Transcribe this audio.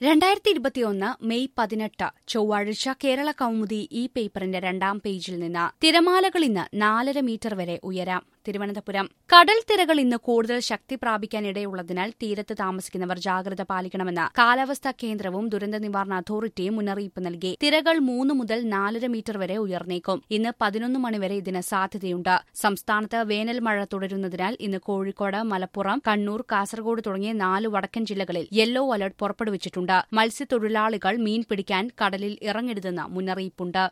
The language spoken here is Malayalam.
രണ്ടായിരത്തി ഇരുപത്തിയൊന്ന് മെയ് പതിനെട്ട് ചൊവ്വാഴ്ച കേരള കൗമുദി ഈ പേപ്പറിന്റെ രണ്ടാം പേജിൽ നിന്ന് തിരമാലകൾ ഇന്ന് നാലര മീറ്റർ വരെ ഉയരാം തിരുവനന്തപുരം കടൽ തിരകൾ ഇന്ന് കൂടുതൽ ശക്തി പ്രാപിക്കാനിടയുള്ളതിനാൽ തീരത്ത് താമസിക്കുന്നവർ ജാഗ്രത പാലിക്കണമെന്ന് കാലാവസ്ഥാ കേന്ദ്രവും ദുരന്ത നിവാരണ അതോറിറ്റിയും മുന്നറിയിപ്പ് നൽകി തിരകൾ മൂന്ന് മുതൽ നാലര മീറ്റർ വരെ ഉയർന്നേക്കും ഇന്ന് പതിനൊന്ന് മണിവരെ ഇതിന് സാധ്യതയുണ്ട് സംസ്ഥാനത്ത് വേനൽ മഴ തുടരുന്നതിനാൽ ഇന്ന് കോഴിക്കോട് മലപ്പുറം കണ്ണൂർ കാസർഗോഡ് തുടങ്ങിയ നാല് വടക്കൻ ജില്ലകളിൽ യെല്ലോ അലർട്ട് പുറപ്പെടുവിച്ചിട്ടുണ്ട് മത്സ്യത്തൊഴിലാളികൾ മീൻ പിടിക്കാൻ കടലിൽ ഇറങ്ങരുതെന്ന് മുന്നറിയിപ്പുണ്ട്